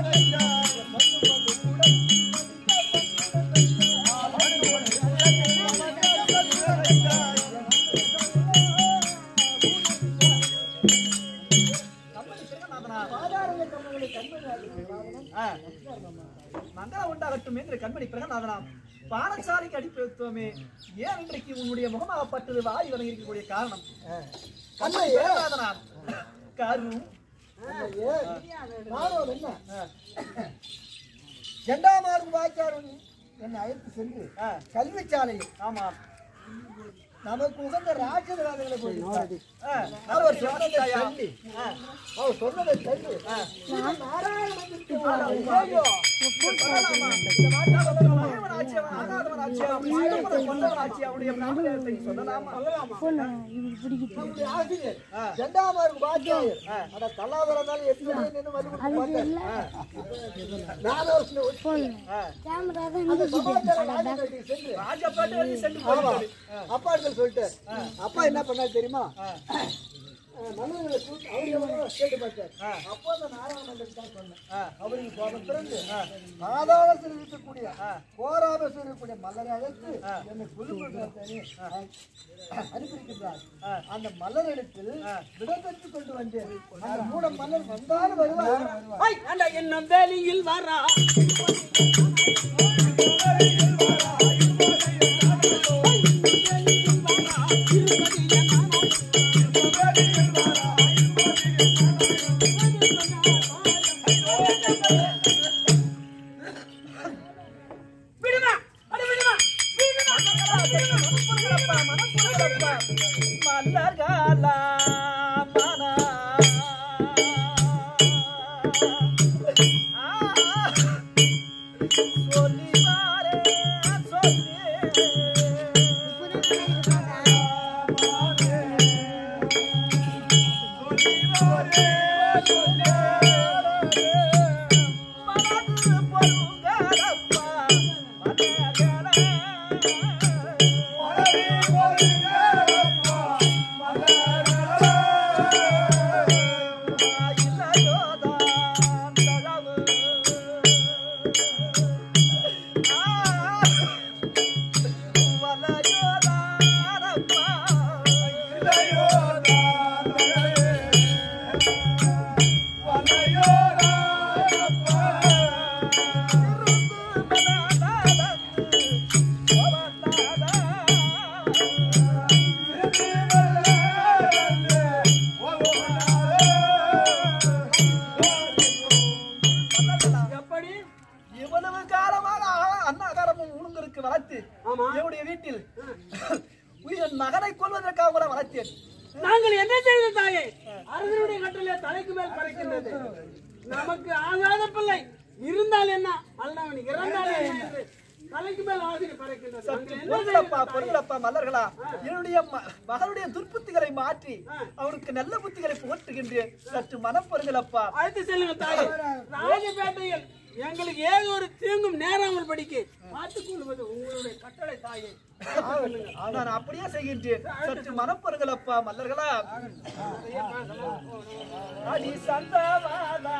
மங்களம் உண்டாகட்டும் என்கிற கண்மணி பிரகநாதனாம் பாடசாலைக்கு அடிப்பு வைத்தோமே ஏன் இன்றைக்கு உன்னுடைய முகமாகப்பட்டது வாய் வணங்கி இருக்கக்கூடிய காரணம் கண்மணி பிரகநாதனாம் கரும் நானும் என்ன ஜெண்டாமார்க் வாய்க்காரன் என்னை அழைத்து சென்று கல்வி சாலையில் ஆமாம் நமக்கு உகந்த ராஜதராஜங்களை போய் ஆ, அவர் சொன்னதை சொல்லி அவர் சொன்னதை சொல்லி நான் நாராயண மந்திரத்தை ஐயோ, சொல்லலாமா? இந்த நாட்டில் அவர் மகவன் ஆட்சியவன், ஆகாதவன் ஆட்சியவன், சிதம்பரம் கொண்டவன் ஆட்சி, அவனுடைய பிராமணியத்தை சொல்லலாமா? நம்முடைய ஆசிரியர் ஜெண்டாமார்க் வாய்க்காரர் அட கல்லாதரனால எப்படி நின்று வந்து நாலு வருஷம் அந்த சமாச்சார ராஜதரத்துக்கு சென்று ராஜபாட்டு வரைக்கும் சென்று ஆமா. போய்விட்டது. அப்பா இடத்துல சொல்லிட்டு அப்பா என்ன பண்ணாரு தெரியுமா அஹ் மன்னர்களை கூப்பிட்டு அவர் எவ்வளவோ கேட்டு பார்த்தார் அப்போ அந்த நாராயண மந்திரம் தான் சொன்னேன் அவருக்கு போன பிறகு பாதாளத்தில் இருக்கக்கூடிய கோராபத்தில் இருக்கக்கூடிய மல்லரை அழைத்து என்னை புதுப்படுத்தி அனுப்பியிருக்கின்றார் அந்த மல்லர் இடத்தில் விடப்பெற்றுக் கொண்டு வந்தேன் அந்த மூட மல்லர் வந்தாலும் வருவார் ஐ, அட என்னும் வேலியில் வரா விடுமா அட விடுமா மனப்புறங்களப்பா, மனப்புறங்களப்பா. மலர்களா மனா. ஆ, சொல்லி வாரே, சொல்லி. மனது பொருங்களப்பா, எப்படி இவ்வளவு காலமாக அன்னாகாரமும் உளுந்தருக்கு வளர்த்து ஆமா. என்னுடைய வீட்டில் என் மகனை கொல்வதற்காக கூட வளர்த்தேன் நாங்கள் என்ன செய்த தாயே அரசனுடைய கட்டளை தலைக்கு மேல் பறக்கின்றது நமக்கு ஆகாத பிள்ளை இருந்தால் என்ன அல்லவன் இறந்தால் என்ன என்று தலைக்கு மேல் ஆசிரி பறக்கின்றது நாங்கள் என்ன பொருளப்பா செய்தோம் தாயே? பொருளப்பா மலர்களா என்னுடைய ம- மகனுடைய துர்ப்புத்திகளை மாற்றி அவனுக்கு நல்ல புத்திகளை புகட்டுகின்றேன் சற்று மனம் பொருங்களப்பா அழைத்து செல்லுங்க தாயே ராஜபேட்டையில் எங்களுக்கு ஏதோ ஒரு தீங்கும் நேராமல் படிக்க பார்த்துக் கொள்வது உங்களுடைய கட்டளை தாயே நான் அப்படியே செய்கின்றேன் சற்று மனம் பொருங்களப்பா மல்லர்களா அடி சந்தவாதனா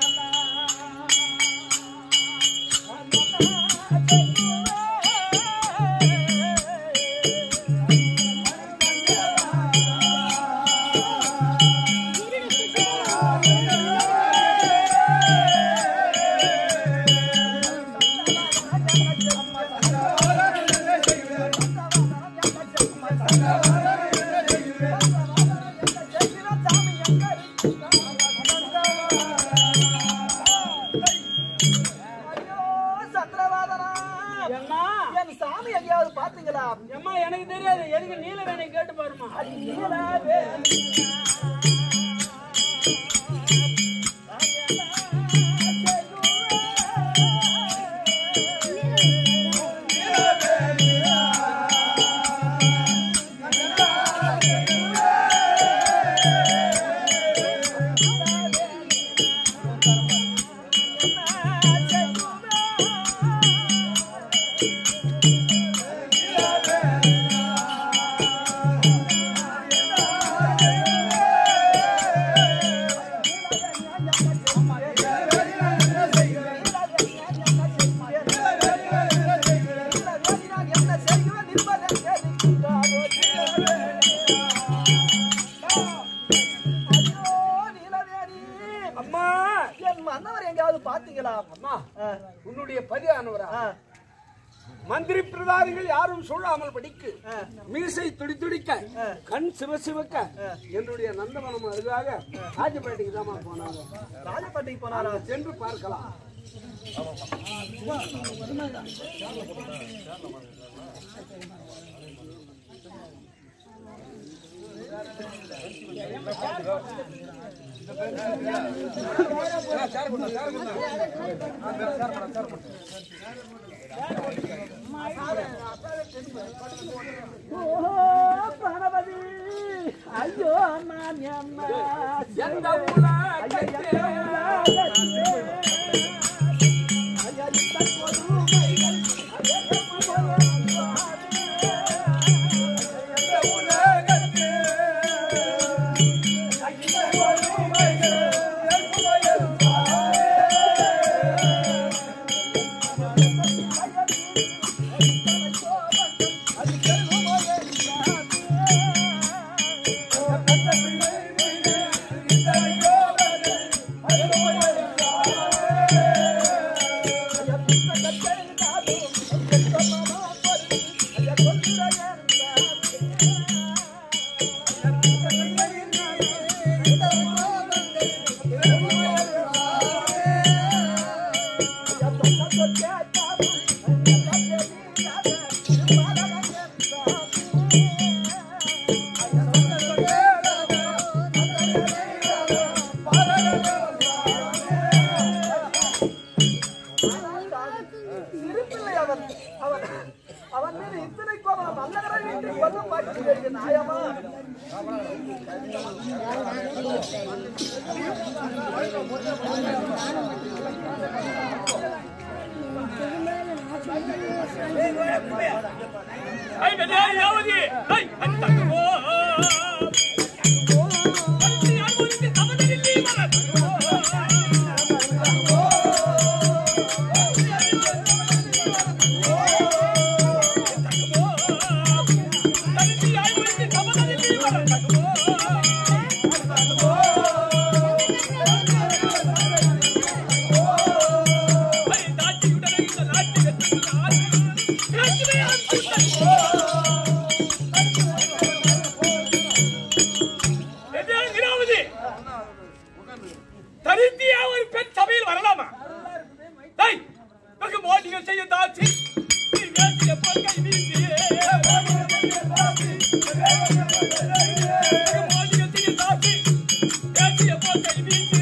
ஐயோ சந்திரவாதனா எம்மா என் சாமி எங்கேயாவது பாத்தீங்களா எம்மா எனக்கு தெரியாது எதுக்கு நீல வேணை கேட்டு பாருமா நீலாவே. அம்மா உன்னுடைய பதியானவரா மந்திரி பிரதானிகள் யாரும் சொல்லாமல் படிக்கு மீசை துடி துடிக்க கண் சிவ சிவக்க என்னுடைய நந்தவனம் அருகாக ராஜபேட்டைக்கு தான் போனாங்க ராஜபாட்டைக்கு போனாரா அங்க சென்று பார்க்கலாம் ஐயோ நான் என்ன எந்த உலகத்தே இருப்பில்லை அவன் அவன் அவன் மீது இத்தனை கோபம் மன்னகரை வீட்டில் கொல்லும் பாய்ச்சி நியாயமா தரித்தியா ஒரு பெண் சபையில் வரலாமா டேய், வெகு மோதிகள் செய்ய தாச்சி நீ வேசிய பொற்கை வீசி வெகு மோதிகள் செய்ய தாச்சி வேசிய பொற்கை வீசி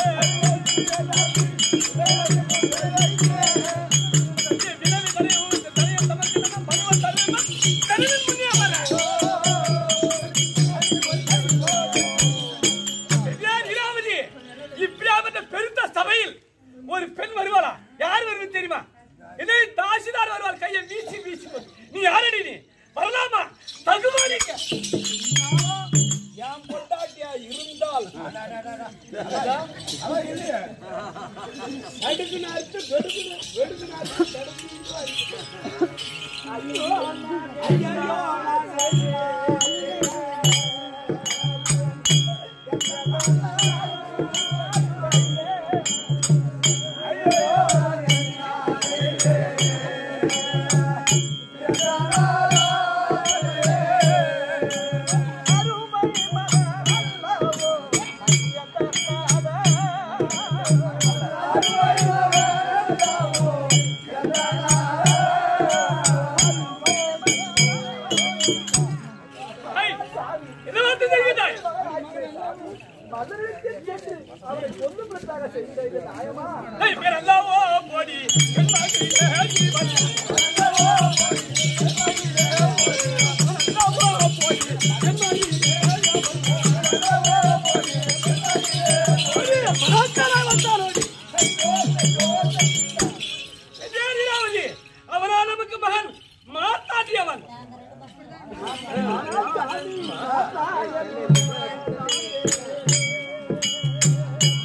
நீ வினவி தலையை ஊர்ந்து தலையை சமர்ப்பித்தனம் பருவ தலைவன் கருவின் முன்னே வர பெரியார் இராவதி இப்படியாப்பட்ட பெருத்த சபையில் ஒரு பெண் வருவாளா யார் வருவது தெரியுமா இதே தாசிதார் வருவாள் கையை வீசி வீசி கொண்டு. நீ யாரடி நீ வரலாமா தகுமானிக்க என் பொண்டாட்டியா இருந்தால் அடுக்கு நாட்டு வெடுக்கு வெடுக்கு நாட்டு ஐயோ ஐயோ ஐய், என்ன வார்த்தை தெரிவித்தாய் மதுரைக்கு சென்று அவரை கொண்டு பிடித்தாக செய்த நியாயமா ஏய், பேர் அல்லாவோ போடி என் மகளே ஜீவன். அல்லாவோ போடி, என் மகளே ஜீவன். அல்லாவோ போடி, என் மகளே ஜீவன். அல்லாவோ போடி, என் மகளே ஜீவன். ஒரே பராக்கரா வந்தாரோடி. பெரியார் இராவதி, அவரா நமக்கு மகன் மாத்தாட்டியவன்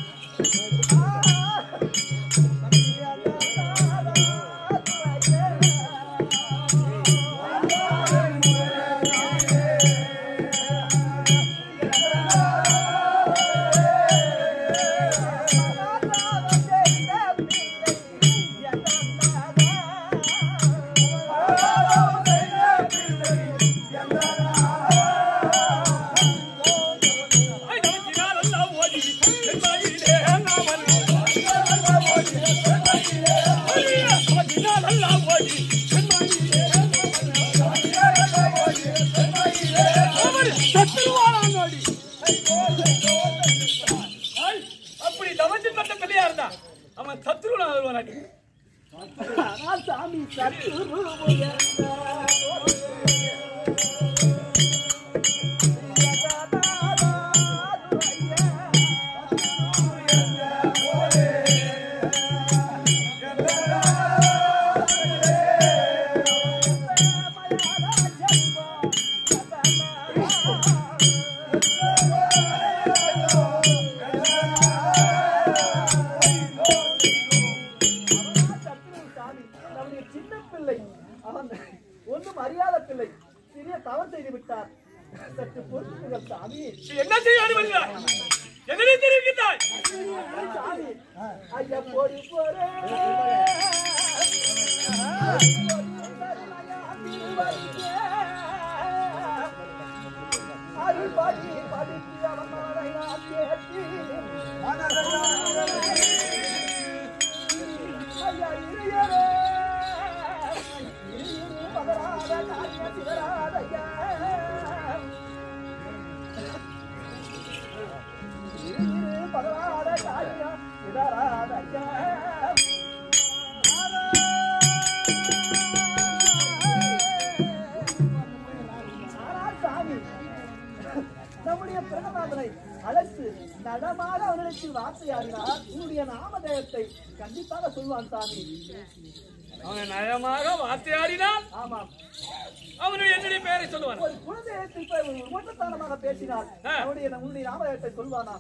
ஆ அவன் பின்னால் எல்லாம் ஓடி அவன் சத்துருவானான் ஓடி ஐய், அப்படி தவச்சு பட்ட பிள்ளையா இருந்தா அவன் சத்துருவனா வருவானாடி சாமி சத்து சாமி நம்முடைய சின்ன பிள்ளை அவன் ஒன்றும் அறியாத பிள்ளை சிறிய தவறு செய்து விட்டார் சற்று பொறுத்துங்கள் சாமி நீ என்ன செய்ய வருகிறாய் என்னை தெரிவிக்கிறாய் சாமி ஐயா போடி போறே அருள் பாடி படித்து அவன் மனதை நான் கேட்டி ஐயா இறையரே இரு பதறாத காரிய சிதறாதையா இரு பதறாத காரியம் சிதறாதையா ஆனால் சாமி நம்முடைய பிரணநாதனை அழைத்து நடமாக அவனிடத்தில் வார்த்தையாடினார் உன்னுடைய நாமதேயத்தை கண்டிப்பாக சொல்வான் சாமி அவன் நயமாக வார்த்தையாடினால் ஆமாம் அவனுடைய என்னுடைய பெயரை சொல்லுவான் ஒரு குழந்தையத்தில் போய் ஒரு மூட்டத்தானமாக பேசினால் ஆ. அவனுடைய நம்முடைய நாமதேயத்தை சொல்வானா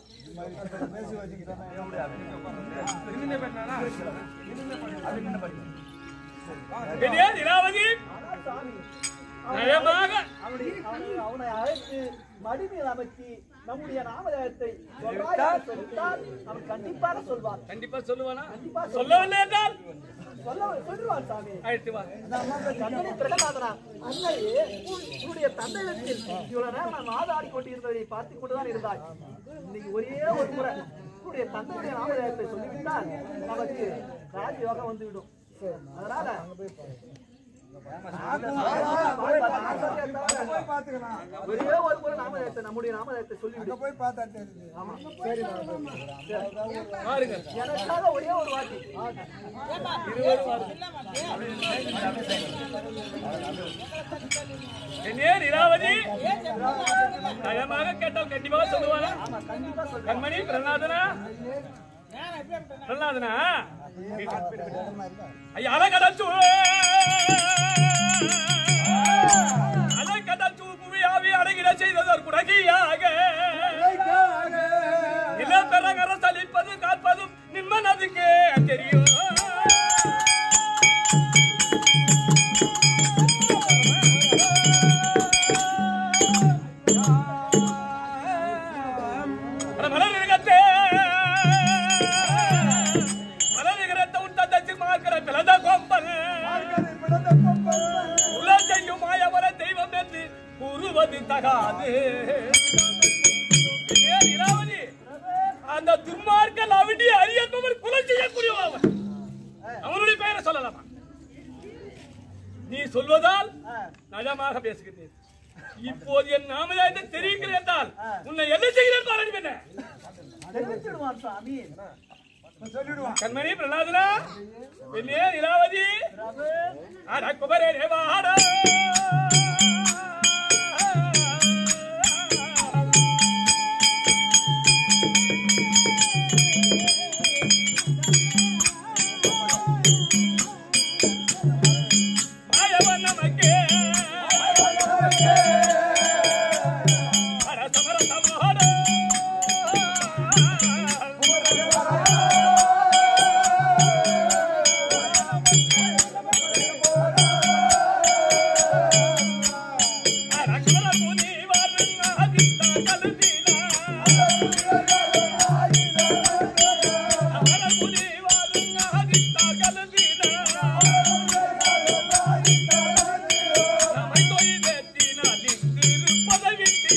என்னையா நிலாவதி ஆனால் சாமி நயமாக அவனுடைய அவனை- அவனை அழைத்து மடிமையில் அமைச்சு நம்முடைய நாமதேயத்தை சொல்வாயாக சொல்லிட்டால் அவன் கண்டிப்பாக சொல்வான் கண்டிப்பா சொல்லுவானா கண்டிப்பா சொல்லவில்லை என்றால் சொல்ல சொல்லுவான் சாமி அழைத்து வா கண்ணனை பிரகலாதனா அன்னையே உன்- உன்னுடைய தந்தையிடத்தில் இவ்வளவு நேரம் நான் வாதாடி கொண்டிருந்ததை பார்த்துக் கொண்டுதான் இருந்தாய் இன்னைக்கு ஒரே ஒரு முறை உன்னுடைய தந்தையுடைய நாமதேயத்தை சொல்லிவிட்டால் நமக்கு ராஜயோகம் வந்துவிடும் அதனால பாத்துக்கலாம் ஒரே ஒரு முறை நாமதேயத்தை நம்முடைய நாமதேயத்தை சொல்லிவிடும் போய் பார்த்தா தெரியுது ஆமா சரி பாருங்க எனக்காக ஒரே ஒரு வாட்டி என்னையே நிலாவதி நயமாக கேட்டால் கண்டிப்பாக சொல்லுவானா ஆமா கண்டிப்பா சொல்றேன் கண்மணி பிரகலாதனா பிரகலாதனா ஐயா அலகடச்சு அலகடச்சு புவியாவி அடங்கிட செய்ததோர் குடகியாக நில பெறகர சலிப்பது காப்பதும் நிம்மனதுக்கே தெரியும் மலர்கத்தே மலர்கிறத்த உன் தந்தச்சி மாக்கிற பிளந்த கொம்பல் உல செய்யும் மாயவர தெய்வம் என்று கூறுவது தகாது ஏ நிலாவதி, அந்த துன்மார்க்க லவிடி அறியப்பவர் கொலை செய்யக்கூடியவன் அவன் அவனுடைய பெயரை சொல்லலாமா நீ சொல்வதால் நலமாக பேசுகிறேன் இப்போது என் நாமதாயத்தை தெரிவிக்கிறேன் என்றால் உன்னை என்ன செய்கிறேன் பாருங்க என்ன தெரிவிச்சிடுவான் சாமி கண்மணி பிரலாதனா பெண்ணே நிலாவதி அட குமரே ரேவாடா ஆயவன் நமக்கே அட சமர சமோட அரக்கர முனி வருங்க அதித்த கலுதினா அரக்கர முனி வருங்க அதித்த கலுதினா நம்மை தொய்தெத்தினால் இங்கிருப்பதை விட்டு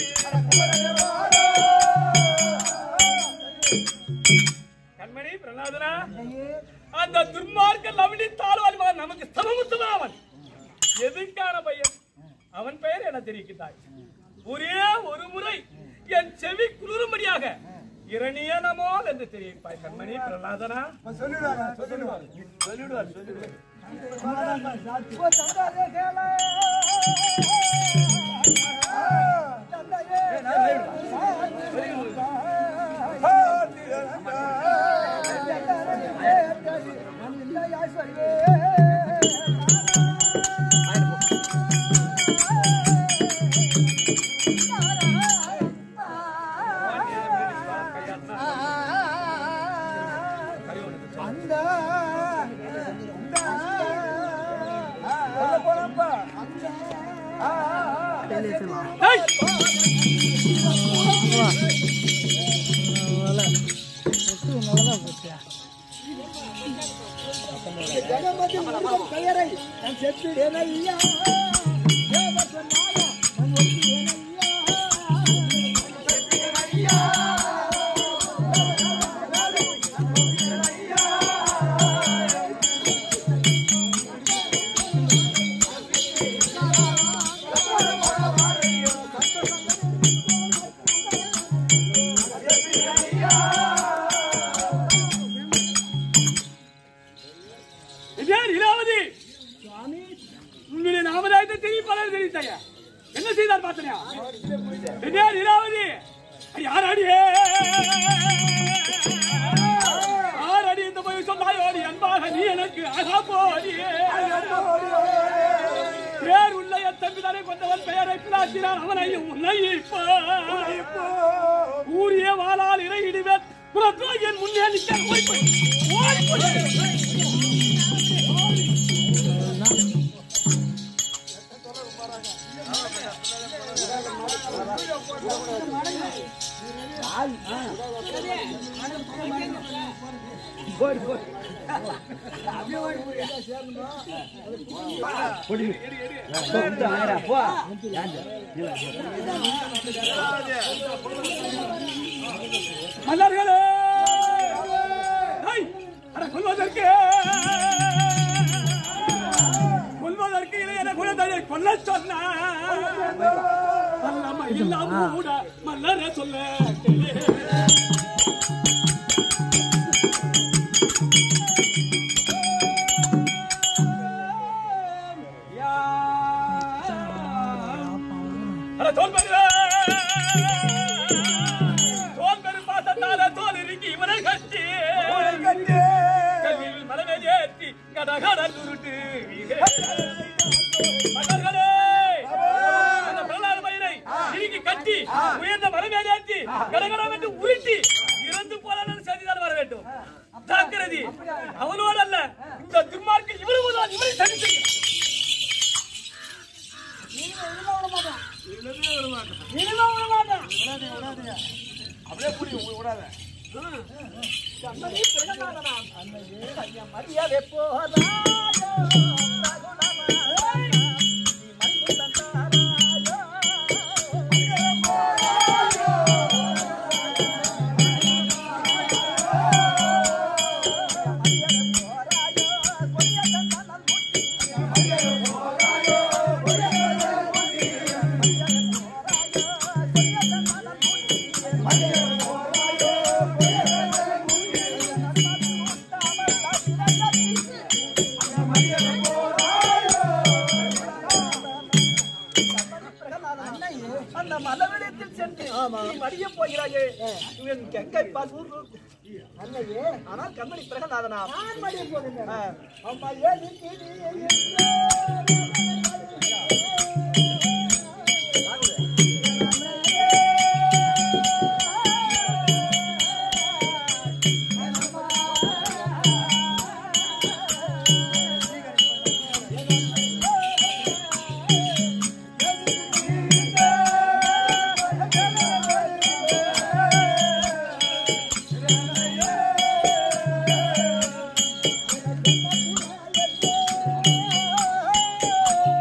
கண்மணி பிரலாதனா அந்த துர்மார்க்க லவணி தாழ்வாளி மகன் நமக்கு சமமுத்தவன் அவன் எதுக்கான பையன் அவன் பெயர் என தெரிவிக்கிறாய் ஒரே ஒரு முறை என் செவி குளிரும்படியாக இரணிய நமோ என்று தெரிவிப்பாய் கண்மணி பிரலாதனா சொல்லிடுவாங்க சொல்லிடுவாங்க சொல்லிடுவார் சொல்லிடுவார் அந்த சொல்ல போனப்பா டேய்! ஜெகமதி முருகன் பெயரை நான் செப்பிடேன் ஐயா தேவர் சொன்னாரா நான் ஒப்பிடேன் ஐயா இதே லீலாவதி உன்னுடைய நாமதாயத்தை தெரிவி பலர் தெரிவித்தாயா என்ன செய்தார் பார்த்தனையா இதே லீலாவதி யார் அடியே யார் அடி இந்த போய் சொன்னாயோ நீ அன்பாக நீ எனக்கு அகா போடியே பேர் உள்ள என் தம்பிதானே கொண்டவன் பெயரை பிராட்டினான் அவனையும் உன்னை ஊரிய வாளால் இறையிடுவேன் புறத்தோ என் முன்னே நிற்க ஓடி போய் ஓடி போய் மன்னர்களே ஹை! அட கொல்வதற்கு கொல்வதற்கு இளையன குழந்தையை கொல்ல சொன்ன வல்லமை இல்லாம கூட மல்லர சொல்ல அட தோல் பெருவே தோல் பெரும் பாசத்தால தோல் இறுக்கி இவனை கட்டி கல்வியில் மலமேல் ஏற்றி கடகட துருட்டு மன்னர்களே அந்த பிரகலாத பையனை இறுக்கி கட்டி உயர்ந்த மலமேல் ஏற்றி கடகடம் என்று உருட்டி இறந்து போலான்னு செய்திதான் வர வேண்டும் ஜாக்கிரதி அவனோடு அல்ல இந்த துர்மார்க்கு இவரு தான் இவரை சரி செய்யும் அப்படியே புடி விடாத கண்ணனே பிரகலாதனாம். ஐயம் அறியவே போதாயோ, ரகுணமாய். நீ மண்ணு தந்தாராயோ. அறியவே போராயோ, கொடிய தந்தனல் முட்டி. அறியவே போராயோ, கொடிய தந்தனல் முட்டி. அறியவே போராயோ, கொடிய தந்தனல் முட்டி. அறியவே போராயோ, கொடிய தந்தனல் முட்டி. நன்மதி உண்டாமல் அகிலகதி. அந்த மலவிடத்தில் சென்று நீ மடிய போகிறாயே இவன் கங்கை பால் ஊர் அன்னையே ஆனால் கண்மணி பிரகநாதனா நான் மடிய போகிறேன் ஆ. அம்மா ஏன் ஆ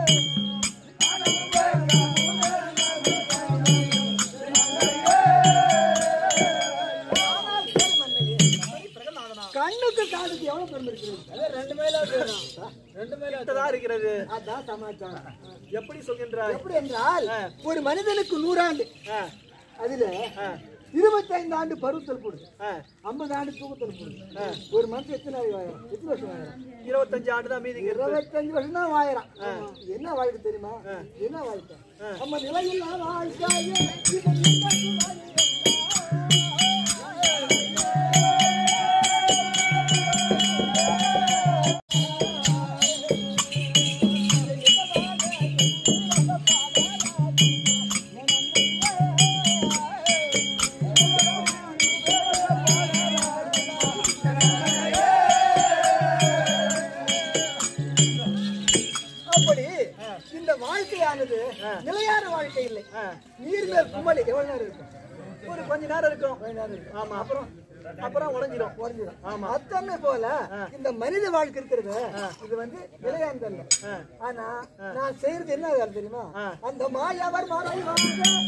ஆனால் கேள் மன்னையே, பிரகநாதனா கண்ணுக்கு காதுக்கு எவ்வளவு பெருமை இருக்கிறது ரெண்டு மேல ரெண்டு மேல கிட்டதா இருக்கிறது அதான் சமாச்சாரம் எப்படி சொல்கின்றாய் எப்படி என்றால் ஆ. ஒரு மனிதனுக்கு நூறாண்டு ஆ, அதுல ஆ, இருபத்தைந்து ஆண்டு பருவத்தல் போடுது ஆ. ஐம்பது ஆண்டு தூக்கத்தல் போடுது ஒரு மனுஷன் எத்தனை நாள் வாழறான் எத்தனை வருஷம் வாழறான் இருபத்தஞ்சு ஆண்டு தான் மீதிங்க இருக்கு இருபத்தஞ்சு வருஷம் தான் வாழறான் இது என்ன வாழ்க்கை தெரியுமா இது என்ன வாழ்க்கை நம்ம நிலையில்லா வாழ்க்கையே இது நிலைக்கு வாழ்க்கை. அப்படி இந்த வாழ்க்கையானது நிலையான வாழ்க்கை இல்லை நீர் மேல் குமளி எவ்வளவு நேரம் இருக்கும் ஒரு கொஞ்ச நேரம் இருக்கும் கொஞ்ச நேரம் இருக்கும் ஆமா அப்புறம் அப்புறம் உடஞ்சிரும் உடஞ்சிடும் ஆமா. அத்தனை போல இந்த மனித வாழ்க்கை இருக்கிறது இது வந்து நிலையானது இல்ல ஆ. ஆனா நான் செய்யறது என்ன வேலை தெரியுமா ஆ. அந்த மாயாவர் மறைவாக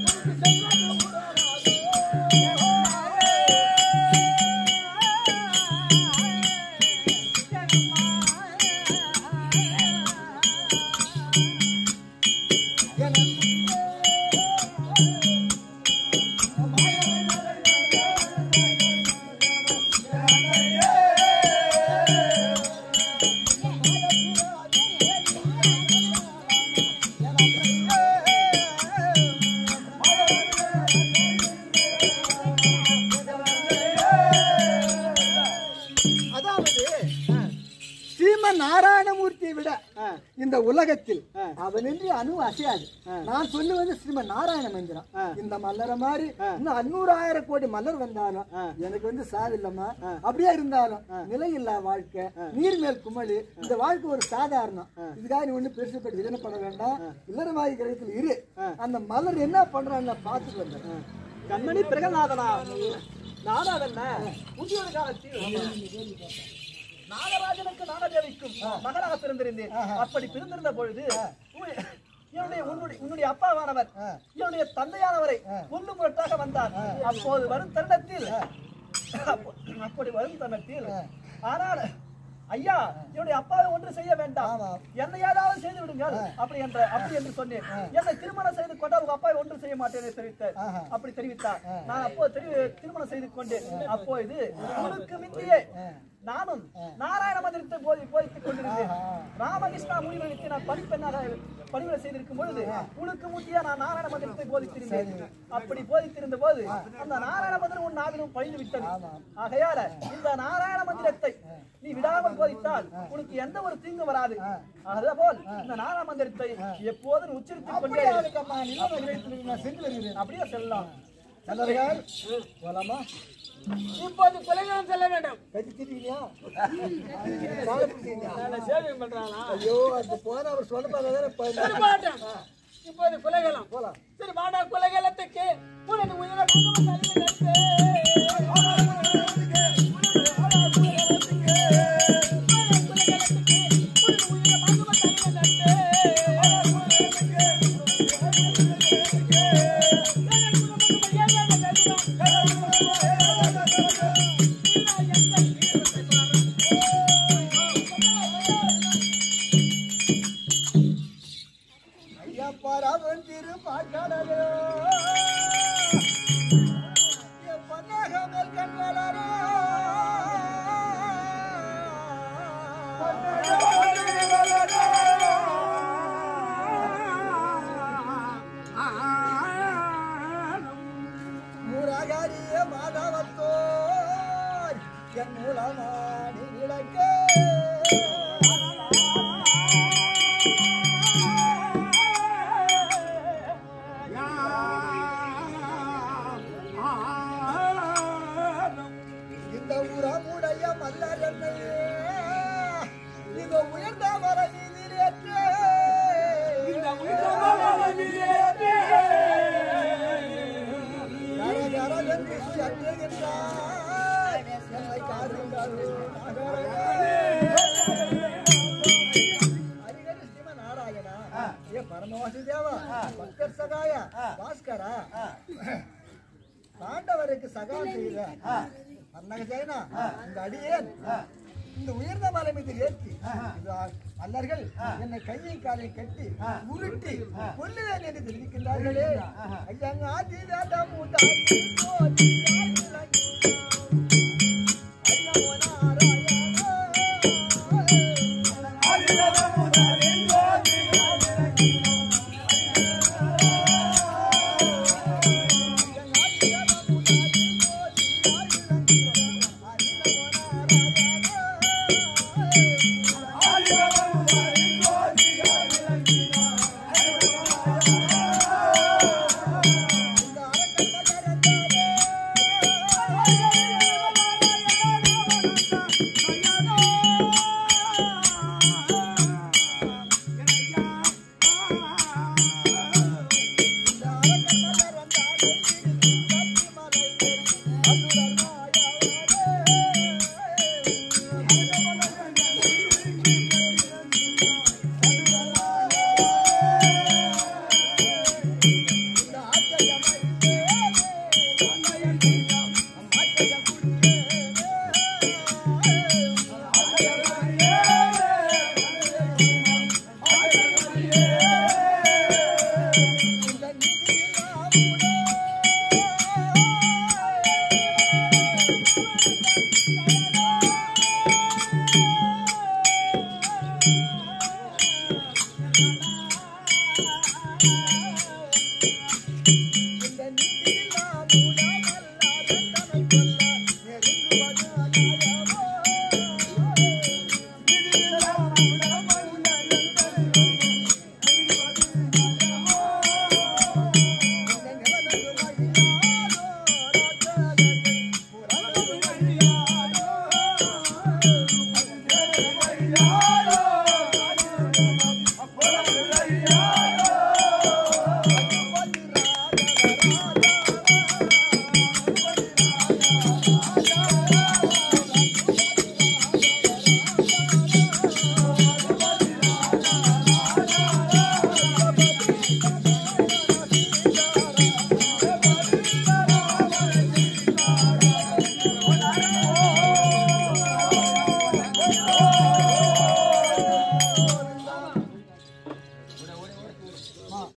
அதாவது ஸ்ரீமன் நாராயணமூர்த்தியை விட இந்த உலகத்தில் அவனின்றி அணு அசையாது நான் சொல்லுவது ஸ்ரீமன் நாராயண மந்திரம் இந்த மல்லரை மாதிரி இன்னும் அன்னூறாயிரம் கோடி மலர் வந்தாலும் எனக்கு வந்து சாவில்லம்மா அப்படியே இருந்தாலும் நிலையில்லா வாழ்க்கை நீர் மேல் குமளி இந்த வாழ்க்கை ஒரு சாதாரணம் இதுக்காக நீ ஒண்ணு பெருசுப்பட்டு இதனப்பட வேண்டாம் இல்லறமாதி கிரகத்தில் இரு அந்த மலர் என்ன பண்றான்னு பார்த்துட்டு வந்தேன் கண்மணி பிரகநாதனா நானாதல்ல முதியோர் காலத்தில் நாகராஜனுக்கு நாகதேவிக்கும் மகனாக பிறந்திருந்தேன் அப்படி பிறந்திருந்த பொழுது உன்- என்னுடைய உன்னுடைய உன்னுடைய அப்பாவானவர் என்னுடைய தந்தையானவரை கொண்டு முரட்டாக வந்தார் அப்போது வரும் தருணத்தில் அப்போ- அப்படி வரும் தருணத்தில் ஆனால் ஐயா என்னுடைய அப்பாவை ஒன்று செய்ய வேண்டாம் என்னை ஏதாவது செய்து விடுங்கள் அப்படி என்ற அப்படி என்று சொன்னேன் என்னை திருமணம் செய்து கொண்டால் உங்க அப்பாவை ஒன்று செய்ய மாட்டேன் என்று தெரிவித்தார் அப்படி தெரிவித்தார் நான் அப்போ தெரி- திருமணம் செய்து கொண்டேன் அப்போ இது உனக்கு மிந்தியே நானும் நாராயண மந்திரத்தை போதி போதித்துக் கொண்டிருந்தேன் ராமகிருஷ்ணா முனிவனுக்கு நான் படிப்பெண்ணாக பணிவிடை செய்திருக்கும் பொழுது உனக்கு முத்தியா நான் நாராயண மந்திரத்தை போதித்திருந்தேன் அப்படி போதித்திருந்த போது அந்த நாராயண மந்திரம் உன் நாவிலும் பழிந்து விட்டது ஆகையால இந்த நாராயண மந்திரத்தை நீ விடாமல் போதித்தால் உனக்கு எந்த ஒரு தீங்கு வராது அதுபோல் இந்த நாராயண மந்திரத்தை எப்போதும் உச்சரித்துக் கொண்டே இரு. அதுக்கம்மா நிலம் நிலையத்தில் நான் சென்று வருகிறேன் அப்படியே செல்லலாம் நல்லவர்கள் போலாமா இப்போது கொலைகாலம் செல்ல வேண்டும் கட்டி திட்டீங்களா காலை பிடிச்சீங்களா? நான் சேவை பண்றானா ஐயோ அது போன அவர் சொல்ல பார்த்தா சரி பாட்டம் இப்போது கொலைகாலம் போலாம் சரி வாடா கொலைகாலத்துக்கு உனது உயிரை பகவான் தலையில் ஐயா பரவன் திரு பாட்டாளரோ என் பொன்னாக மேல் கண் வளரோ முரகரிய மாதவத்தோர் என் மூலமாடி விளக்கே இந்த உரமுடைய மல்லரன்னையே மிக உயர்ந்த மர நீதிலேற்றே இந்த கரகரவென்று சுழற்றுகின்றாய். என்னை காருங்கள் நாகரகனே. ஹரிஹர சிவ நாராயணா ஏ பரமவாசி தேவா பக்தர் சகாய பாஸ்கரா பாண்டவருக்கு சகாயம் செய்த அன்னக ஜெயனா இந்த அடியேன் இந்த உயர்ந்த மலை மீது ஏற்றி இது அல்லர்கள் என்னை கையை காலை கட்டி உருட்டி கொல்லுவேன் என்று தெரிவிக்கின்றார்களே ஐயாங்க ஆதி வேண்டாம் உண்டாக்கி போதி ஆ